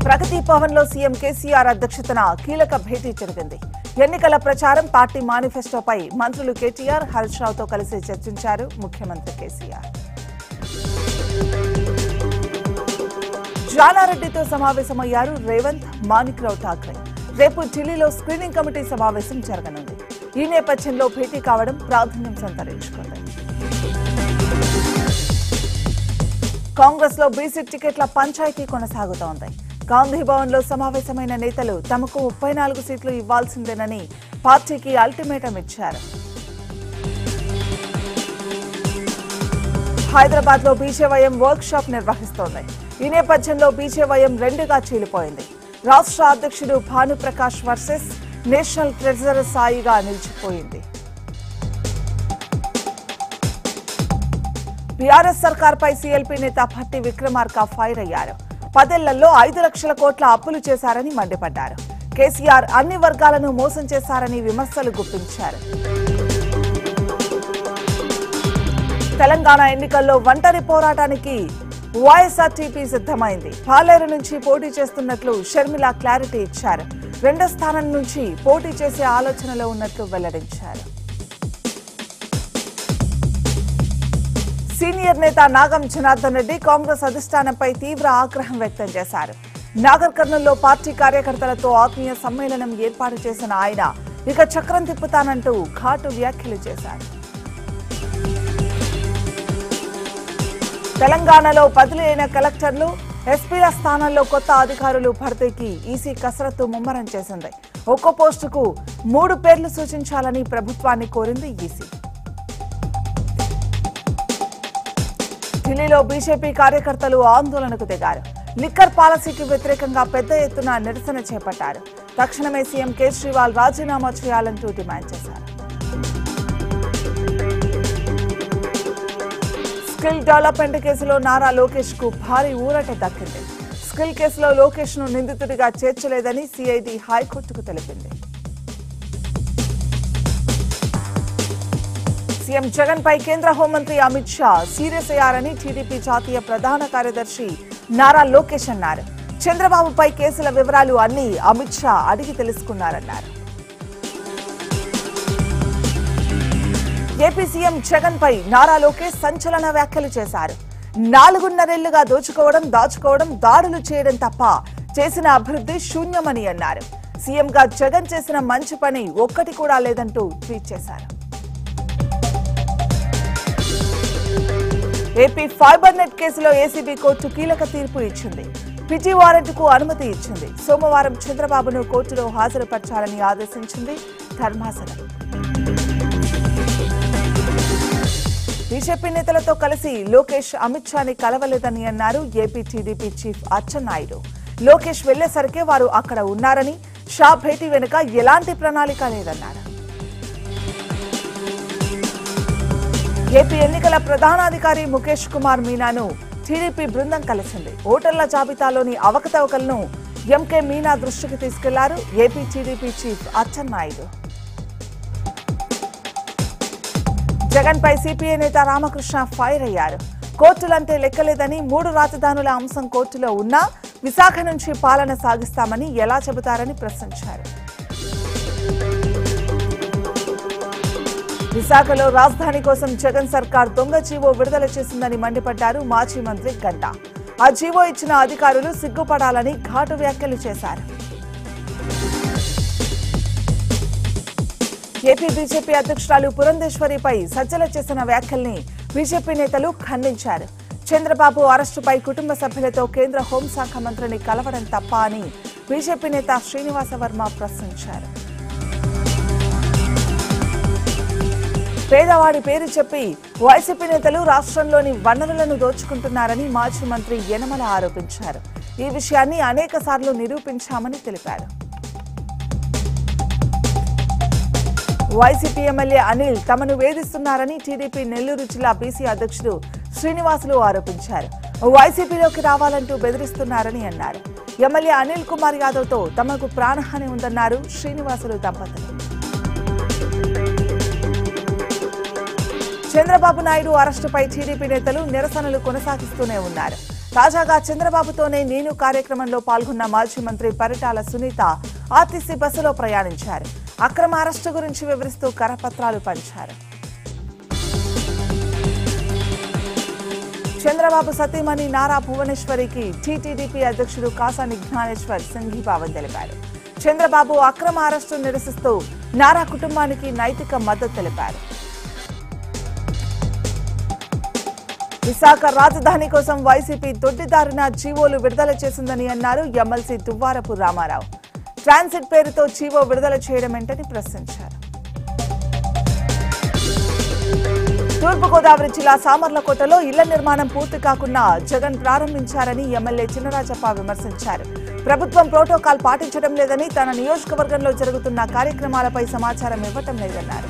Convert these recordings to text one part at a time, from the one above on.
ప్రగతి భవన్ లో సీఎం కేసీఆర్ అధ్యక్షతన కీలక భేటీ జరిగింది ఎన్నికల ప్రచారం పార్టీ మేనిఫెస్టోపై మంత్రులు కేటీఆర్ హరీష్ రావుతో కలిసి చర్చించారు ముఖ్యమంత్రి కేసీఆర్ జానారెడ్డితో సమావేశమయ్యారు రేవంత్ మాణిక్రావు ఠాక్రే రేపు ఢిల్లీలో స్క్రీనింగ్ కమిటీ సమావేశం జరగనుంది ఈ నేపథ్యంలో భేటీ కావడం ప్రాధాన్యం సంతరించుకుంది కాంగ్రెస్ లో బీసీ టికెట్ల పంచాయతీ కొనసాగుతోంది గాంధీ భవన్ లో సమావేశమైన నేతలు తమకు ముప్పై నాలుగు సీట్లు ఇవ్వాల్సిందేనని పార్టీకి అల్టిమేటం ఇచ్చారు హైదరాబాద్ లో బీజేవైఎం వర్క్ షాప్ నిర్వహిస్తోంది ఈ నేపథ్యంలో బీజేవైఎం రెండుగా చీలిపోయింది రాష్ట్ర అధ్యక్షుడు భానుప్రకాష్ వర్సెస్ నేషనల్ ట్రెజరర్ సాయిగా నిలిచిపోయింది బీఆర్ఎస్ సర్కార్పై సీఎల్పీ నేత భట్టి విక్రమార్క ఫైర్ అయ్యారు పదేళ్లలో ఐదు లక్షల కోట్ల అప్పులు చేశారని మండిపడ్డారు కేసీఆర్ అన్ని వర్గాలను మోసం చేశారని విమర్శలు గుప్పించారు తెలంగాణ ఎన్నికల్లో ఒంటరి పోరాటానికి వైఎస్ఆర్టీపీ సిద్ధమైంది పాలేరు నుంచి పోటీ చేస్తున్నట్లు షర్మిల క్లారిటీ ఇచ్చారు రెండో స్థానం నుంచి పోటీ చేసే ఆలోచనలో ఉన్నట్లు వెల్లడించారు సీనియర్ నేత నాగం జనార్దన్ రెడ్డి కాంగ్రెస్ అధిష్టానంపై తీవ్ర ఆగ్రహం వ్యక్తం చేశారు నాగర్ కర్నూల్లో పార్టీ కార్యకర్తలతో ఆత్మీయ సమ్మేళనం ఏర్పాటు చేసిన ఆయన ఇక చక్రం తిప్పుతానంటూ ఘాటు వ్యాఖ్యలు చేశారు తెలంగాణలో బదిలీ అయిన కలెక్టర్లు ఎస్పీల స్థానంలో కొత్త అధికారులు భర్తీకి ఈసీ కసరత్తు ముమ్మరం చేసింది ఒక్కో పోస్టుకు మూడు పేర్లు సూచించాలని ప్రభుత్వాన్ని కోరింది ఈసీ ఢిల్లీలో బీజేపీ కార్యకర్తలు ఆందోళనకు దిగారు లిక్కర్ పాలసీకి వ్యతిరేకంగా పెద్ద ఎత్తున నిరసన చేపట్టారు తక్షణమే సీఎం కేజ్రీవాల్ రాజీనామా చేయాలంటూ డిమాండ్ చేశారు స్కిల్ డెవలప్మెంట్ కేసులో నారా లోకేష్ కు భారీ ఊరట దక్కింది స్కిల్ కేసులో లోకేష్ ను నిందితుడిగా చేర్చలేదని సిఐడి హైకోర్టుకు తెలిపింది సీఎం జగన్ పై కేంద్ర హోంమంత్రి అమిత్ షా సీరియస్ అయ్యారని టీడీపీ జాతీయ ప్రధాన కార్యదర్శి నారా లోకేష్ అన్నారు చంద్రబాబుపై కేసుల వివరాలు అన్ని అమిత్ షా అడిగి తెలుసుకున్నారన్నారు ఏపీ సీఎం జగన్ పై నారా లోకేష్ సంచలన వ్యాఖ్యలు చేశారు నాలుగున్నరేళ్లుగా దోచుకోవడం దాచుకోవడం దాడులు చేయడం తప్ప చేసిన అభివృద్ధి శూన్యమని అన్నారు సీఎంగా జగన్ చేసిన మంచి పని ఒక్కటి కూడా లేదంటూ ట్వీట్ చేశారు ఏపీ ఫైబర్ నెట్ కేసులో ఏసీబీ కోర్టు కీలక తీర్పు ఇచ్చింది పిటి వారెంట్కు అనుమతి ఇచ్చింది సోమవారం చంద్రబాబును కోర్టులో హాజరుపరచాలని ఆదేశించింది ధర్మాసనం బీజేపీ నేతలతో కలిసి లోకేష్ అమిత్ షాని కలవలేదని అన్నారు AP TDP chief Atchannaidu Lokesh వెళ్లేసరికే వారు అక్కడ ఉన్నారని షా భేటీ వెనుక ఎలాంటి ప్రణాళిక లేదన్నారు ఏపీ ఎన్నికల ప్రధానాధికారి ముఖేష్ కుమార్ మీనాను టీడీపీ బృందం కలిసింది ఓటర్ల జాబితాలోని అవకతవకలను ఎంకే మీనా దృష్టికి తీసుకెళ్లారు AP TDP chief Atchannaidu Jagan పై సిపిఐ నేత రామకృష్ణ ఫైర్ అయ్యారు కోర్టులంటే లెక్కలేదని మూడు రాజధానుల అంశం కోర్టులో ఉన్నా విశాఖ నుంచి పాలన సాగిస్తామని ఎలా చెబుతారని ప్రశ్నించారు విశాఖలో రాజధాని కోసం జగన్ సర్కార్ దొంగ జీవో విడుదల చేసిందని మండిపడ్డారు మాజీ మంత్రి గంటా ఆ జీవో ఇచ్చిన అధికారులు సిగ్గుపడాలని ఘాటు వ్యాఖ్యలు చేశారు ఏపీ బీజేపీ అధ్యక్షురాలు పురంధేశ్వరిపై సజ్జల చేసిన వ్యాఖ్యల్ని బీజేపీ నేతలు ఖండించారు చంద్రబాబు అరెస్టుపై కుటుంబ సభ్యులతో కేంద్ర హోంశాఖ మంత్రిని కలవడం తప్ప అని బీజేపీ నేత శ్రీనివాస వర్మ ప్రశ్నించారు పేదవాడి పేరు చెప్పి వైసీపీ నేతలు రాష్ట్రంలోని వనరులను దోచుకుంటున్నారని మాజీ మంత్రి యనమల ఆరోపించారు ఈ విషయాన్ని అనేక సార్లు నిరూపించామని తెలిపారు వైసీపీ ఎమ్మెల్యే అనిల్ తమను వేధిస్తున్నారని టీడీపీ నెల్లూరు జిల్లా బీసీ అధ్యక్షుడు శ్రీనివాసులు ఆరోపించారు వైసీపీలోకి రావాలంటూ బెదిరిస్తున్నారని అన్నారు ఎమ్మెల్యే అనిల్ కుమార్ యాదవ్తో తమకు ప్రాణహాని ఉందన్నారు శ్రీనివాసులు దంపతులు చంద్రబాబు నాయుడు అరెస్టుపై టీడీపీ నేతలు నిరసనలు కొనసాగిస్తూనే ఉన్నారు తాజాగా చంద్రబాబుతోనే నేను కార్యక్రమంలో పాల్గొన్న మాజీ మంత్రి పరిటాల సునీత ఆర్టీసీ బస్సులో ప్రయాణించారు అక్రమ అరెస్టు గురించి వివరిస్తూ కరపత్రాలు పంచారు చంద్రబాబు సతీమణి నారా భువనేశ్వరికి టీటీడీపీ అధ్యక్షుడు కాసాని జ్ఞానేశ్వర్ సంఘీభావం తెలిపారు చంద్రబాబు అక్రమ అరెస్టు నిరసిస్తూ నారా కుటుంబానికి నైతిక మద్దతు తెలిపారు విశాఖ రాజధాని కోసం వైసీపీ దొడ్డిదారిన జీవోలు విడుదల చేసిందని అన్నారు ఎమ్మెల్సీ దువ్వారపు రామారావు ట్రాన్సిట్ పేరుతో జీవో విడుదల చేయడమేంటని ప్రశ్నించారు తూర్పుగోదావరి జిల్లా సామర్లకోటలో ఇళ్ల నిర్మాణం పూర్తి కాకుండా జగన్ ప్రారంభించారని ఎమ్మెల్యే చినరాజప్ప విమర్శించారు ప్రభుత్వం ప్రోటోకాల్ పాటించడం లేదని తన నియోజకవర్గంలో జరుగుతున్న కార్యక్రమాలపై సమాచారం ఇవ్వటం లేదన్నారు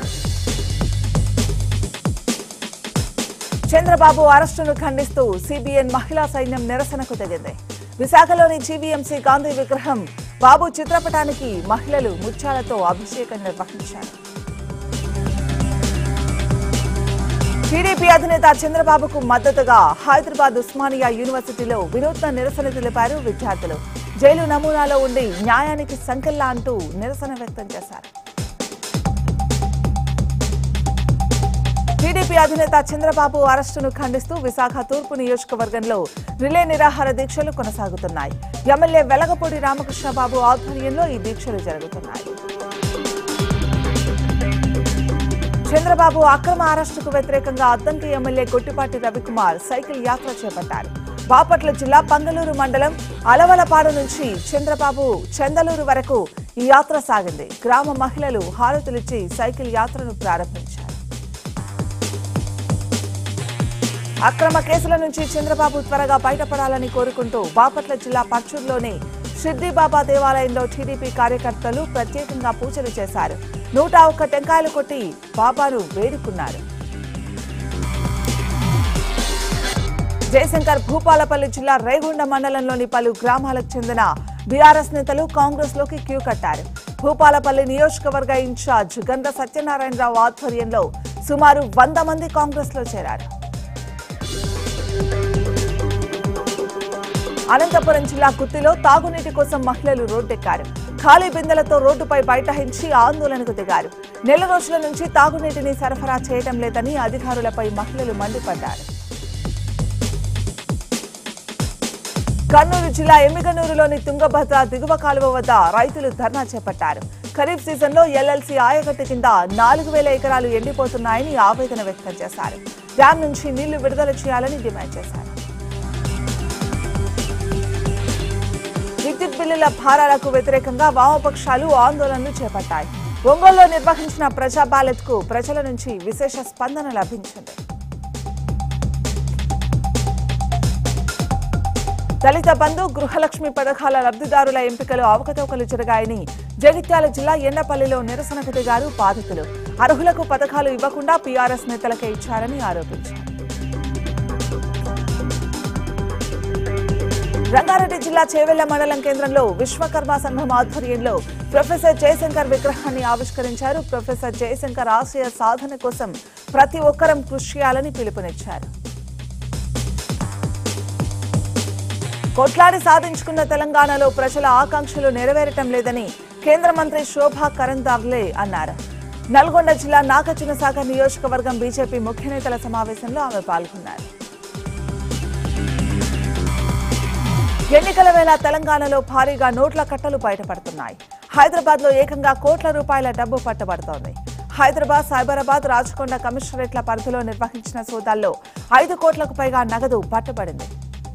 చంద్రబాబు అరెస్టును ఖండిస్తూ సిబిఎన్ మహిళా సైన్యం నిరసనకు తెగింది విశాఖలోని జీవీఎంసీ గాంధీ విగ్రహం బాబు చిత్రపటానికి మహిళలు ముత్యాలతో అభిషేకం నిర్వహించారు టీడీపీ అధినేత చంద్రబాబుకు మద్దతుగా హైదరాబాద్ ఉస్మానియా యూనివర్సిటీలో వినూత్న నిరసన తెలిపారు విద్యార్థులు జైలు నమూనాలో ఉండి న్యాయానికి సంకెల్లా అంటూ నిరసన వ్యక్తం చేశారు టీడీపీ అధినేత చంద్రబాబు అరెస్టును ఖండిస్తూ విశాఖ తూర్పు నియోజకవర్గంలో రిలే నిరాహార దీక్షలు కొనసాగుతున్నాయి ఎమ్మెల్యే వెలగపూడి రామకృష్ణబాబు ఆధ్వర్యంలో ఈ దీక్షలు జరుగుతున్నాయి చంద్రబాబు అక్రమ అరెస్టుకు వ్యతిరేకంగా అద్దంకి ఎమ్మెల్యే కొట్టిపాటి రవికుమార్ సైకిల్ యాత్ర చేపట్టారు బాపట్ల జిల్లా పంగలూరు మండలం అలవలపాడు నుంచి చంద్రబాబు చందలూరు వరకు ఈ యాత్ర సాగింది గ్రామ మహిళలు హారతులిచ్చి సైకిల్ యాత్రను ప్రారంభించారు అక్రమ కేసుల నుంచి చంద్రబాబు త్వరగా బయటపడాలని కోరుకుంటూ బాపట్ల జిల్లా పర్చూరులోని షిర్డీ బాబా దేవాలయంలో టీడీపీ కార్యకర్తలు ప్రత్యేకంగా పూజలు చేశారు నూట ఒక్క టెంకాయలు కొట్టి బాబాను వేడుకున్నారు జయశంకర్ భూపాలపల్లి జిల్లా రేగొండ మండలంలోని పలు గ్రామాలకు చెందిన బీఆర్ఎస్ నేతలు కాంగ్రెస్ లోకి క్యూ కట్టారు భూపాలపల్లి నియోజకవర్గ ఇన్ఛార్జ్ గంధ సత్యనారాయణరావు ఆధ్వర్యంలో సుమారు వంద మంది కాంగ్రెస్ లో చేరారు అనంతపురం జిల్లా కుత్తిలో తాగునీటి కోసం మహిళలు రోడ్డెక్కారు ఖాళీ బిందెలతో రోడ్డుపై బైఠాయించి ఆందోళనకు దిగారు నెల రోజుల నుంచి తాగునీటిని సరఫరా చేయడం లేదని అధికారులపై మహిళలు మండిపడ్డారు కర్నూలు జిల్లా ఎమ్మిగనూరులోని తుంగభద్ర దిగువ కాలువ వద్ద రైతులు ధర్నా చేపట్టారు ఖరీఫ్ సీజన్లో ఎల్ఎల్సీ ఆయకట్టు కింద నాలుగు వేల ఎకరాలు ఎండిపోతున్నాయని ఆవేదన వ్యక్తం చేశారు డ్యాం నుంచి నీళ్లు విడుదల చేయాలని డిమాండ్ చేశారు విద్యుత్ బిల్లుల భారాలకు వ్యతిరేకంగా వామపక్షాలు ఆందోళనలు చేపట్టాయి ఒంగోలులో నిర్వహించిన ప్రజా బ్యాలెట్ కు ప్రజల నుంచి విశేష స్పందన లభించింది దళిత బంధు గృహలక్ష్మి పథకాల లబ్ధిదారుల ఎంపికలు అవకతవకలు జరిగాయని జగిత్యాల జిల్లా ఎండపల్లిలో నిరసనకు దిగారు బాధితులు అర్హులకు పథకాలు ఇవ్వకుండా పీఆర్ఎస్ నేతలకే ఇచ్చారని ఆరోపించారు రంగారెడ్డి జిల్లా చేవెళ్ల మండలం కేంద్రంలో విశ్వకర్మ సంఘం ఆధ్వర్యంలో ప్రొఫెసర్ జయశంకర్ విగ్రహాన్ని ఆవిష్కరించారు ప్రొఫెసర్ జయశంకర్ ఆశయ సాధన కోసం ప్రతి ఒక్కరం కృషి చేయాలని పిలుపునిచ్చారు కొట్లాడి సాధించుకున్న తెలంగాణలో ప్రజల ఆకాంక్షలు నెరవేరటం లేదని కేంద్ర మంత్రి శోభా కరందార్లే అన్నారు నల్గొండ జిల్లా నాగార్జున సాగర్ నియోజకవర్గం బీజేపీ ముఖ్య నేతల సమావేశంలో ఆమె పాల్గొన్నారు ఎన్నికల వేళ తెలంగాణలో భారీగా నోట్ల కట్టలు బయటపడుతున్నాయి హైదరాబాద్ లో ఏకంగా కోట్ల రూపాయల డబ్బు పట్టబడుతోంది హైదరాబాద్ సైబరాబాద్ రాచకొండ కమిషనరేట్ల పరిధిలో నిర్వహించిన సోదాల్లో ఐదు కోట్లకు పైగా నగదు పట్టబడింది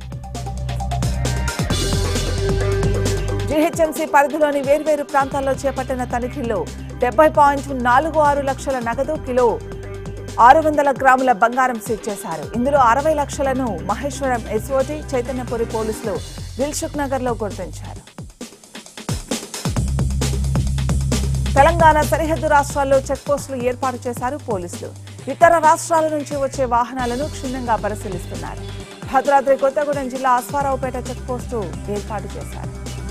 జీహెచ్ఎంసీ పరిధిలోని వేర్వేరు ప్రాంతాల్లో చేపట్టిన తనిఖీల్లో డెబ్బై పాయింట్ నాలుగు ఆరు లక్షల నగదు కిలో ఆరు వందల గ్రాముల బంగారం సీజ్ చేశారు ఇందులో అరవై లక్షలను మహేశ్వరం ఎస్ఓటి చైతన్యపురి పోలీసులు దిల్సుఖ్ నగర్ లో గుర్తించారు తెలంగాణ సరిహద్దు రాష్ట్రాల్లో చెక్పోస్టులు ఏర్పాటు చేశారు పోలీసులు ఇతర రాష్ట్రాల నుంచి వచ్చే వాహనాలను క్షుణ్ణంగా పరిశీలిస్తున్నారు భద్రాద్రి కొత్తగూడెం జిల్లా అశ్వారావుపేట చెక్పోస్టు ఏర్పాటు చేశారు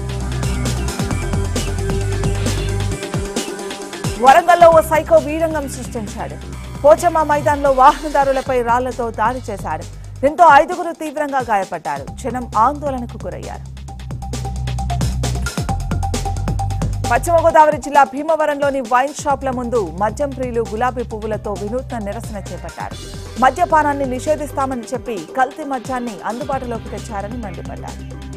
వరంగల్లో ఓ సైకో వీరంగం సృష్టించాడు పోచమ్మ మైదాన్లో వాహనదారులపై రాళ్లతో దాడి చేశాడు దీంతో ఐదుగురు తీవ్రంగా గాయపడ్డారు జనం ఆందోళనకు గురయ్యారు పశ్చిమ గోదావరి జిల్లా భీమవరంలోని వైన్ షాప్ల ముందు మద్యం ప్రియులు గులాబీ పువ్వులతో వినూత్న నిరసన చేపట్టారు మద్యపానాన్ని నిషేధిస్తామని చెప్పి కల్తీ మద్యాన్ని అందుబాటులోకి తెచ్చారని మండిపడ్డారు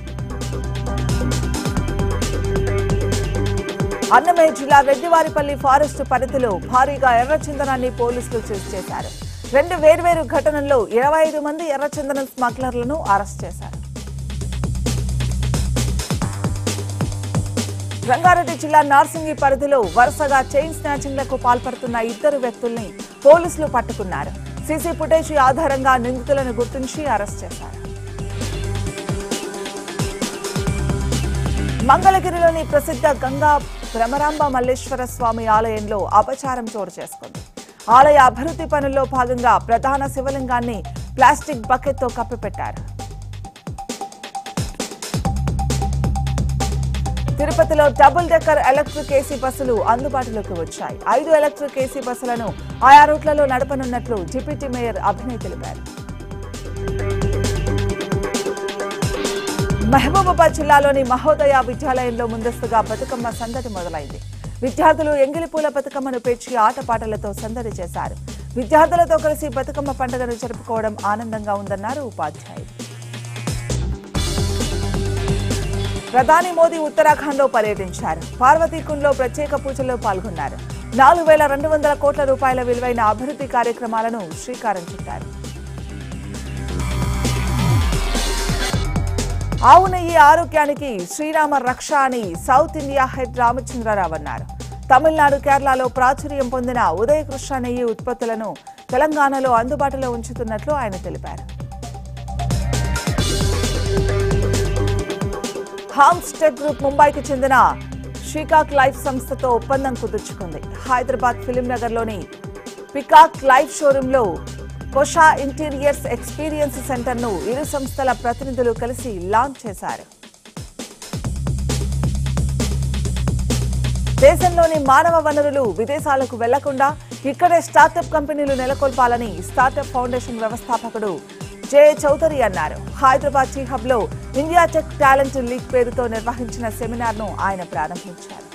అన్నమయ్య జిల్లా రెడ్డివారిపల్లి ఫారెస్ట్ పరిధిలో భారీగా ఎర్రచందనాన్ని పోలీసులు సీజ్ చేశారు రెండు వేర్వేరు ఘటనల్లో ఇరవై ఐదు మంది ఎర్రచందనం స్మగ్లర్లను అరెస్ట్ చేశారు రంగారెడ్డి జిల్లా నార్సింగి పరిధిలో వరుసగా చైన్ స్నాచింగ్లకు పాల్పడుతున్న ఇద్దరు వ్యక్తుల్ని పోలీసులు పట్టుకున్నారు సీసీ ఫుటేజ్ ఆధారంగా నిందితులను గుర్తించి అరెస్ట్ చేశారు మంగళగిరిలోని ప్రసిద్ధ గంగా భ్రమరాంబ మల్లేశ్వర స్వామి ఆలయంలో అపచారం చోటు చేసుకుంది ఆలయ అభివృద్ధి పనుల్లో భాగంగా ప్రధాన శివలింగాన్ని ప్లాస్టిక్ బకెట్తో కప్పిపెట్టారు తిరుపతిలో డబుల్ డెక్కర్ ఎలక్ట్రిక్ ఏసీ బస్సులు అందుబాటులోకి వచ్చాయి ఐదు ఎలక్ట్రిక్ ఏసీ బస్సులను ఆయా రూట్లలో నడపనున్నట్లు డిప్యూటీ మేయర్ అభినయ్ తెలిపారు మహబూబాబాద్ జిల్లాలోని మహోదయ విద్యాలయంలో ముందస్తుగా బతుకమ్మ సందడి మొదలైంది విద్యార్థులు ఎంగిలిపూల బతుకమ్మను పేర్చి ఆటపాటలతో సందడి చేశారు విద్యార్థులతో కలిసి బతుకమ్మ పండుగను జరుపుకోవడం ఆనందంగా ఉందన్నారు ఉపాధ్యాయులు ప్రధాని మోదీ ఉత్తరాఖండ్లో పర్యటించారు పార్వతీకుండ్లో ప్రత్యేక పూజల్లో పాల్గొన్నారు నాలుగు వేల రెండు వందల కోట్ల రూపాయల విలువైన అభివృద్ధి కార్యక్రమాలను శ్రీకారం చుట్టారు ఆవు నెయ్యి ఆరోగ్యానికి శ్రీరామ రక్ష అని సౌత్ ఇండియా హెడ్ రామచంద్రరావు అన్నారు తమిళనాడు కేరళలో ప్రాచుర్యం పొందిన ఉదయకృష్ణ నెయ్యి ఉత్పత్తులను తెలంగాణలో అందుబాటులో ఉంచుతున్నట్లు ఆయన తెలిపారు హామ్స్టెడ్ గ్రూప్ ముంబైకి చెందిన షీకాక్ లైఫ్ సంస్థతో ఒప్పందం కుదుర్చుకుంది హైదరాబాద్ ఫిలిం నగర్లోని పికాక్ లైఫ్ షోరూంలో కొషా ఇంటీరియర్స్ ఎక్స్పీరియన్స్ సెంటర్ను ఇరు సంస్థల ప్రతినిధులు కలిసి లాంచ్ చేశారు దేశంలోని మానవ వనరులు విదేశాలకు వెళ్లకుండా ఇక్కడే స్టార్టప్ కంపెనీలు నెలకొల్పాలని స్టార్టప్ ఫౌండేషన్ వ్యవస్థాపకుడు జే చౌదరి అన్నారు హైదరాబాద్ టీ హబ్ లో ఇండియా టెక్ టాలెంట్ లీగ్ పేరుతో నిర్వహించిన సెమినార్ ను ఆయన ప్రారంభించారు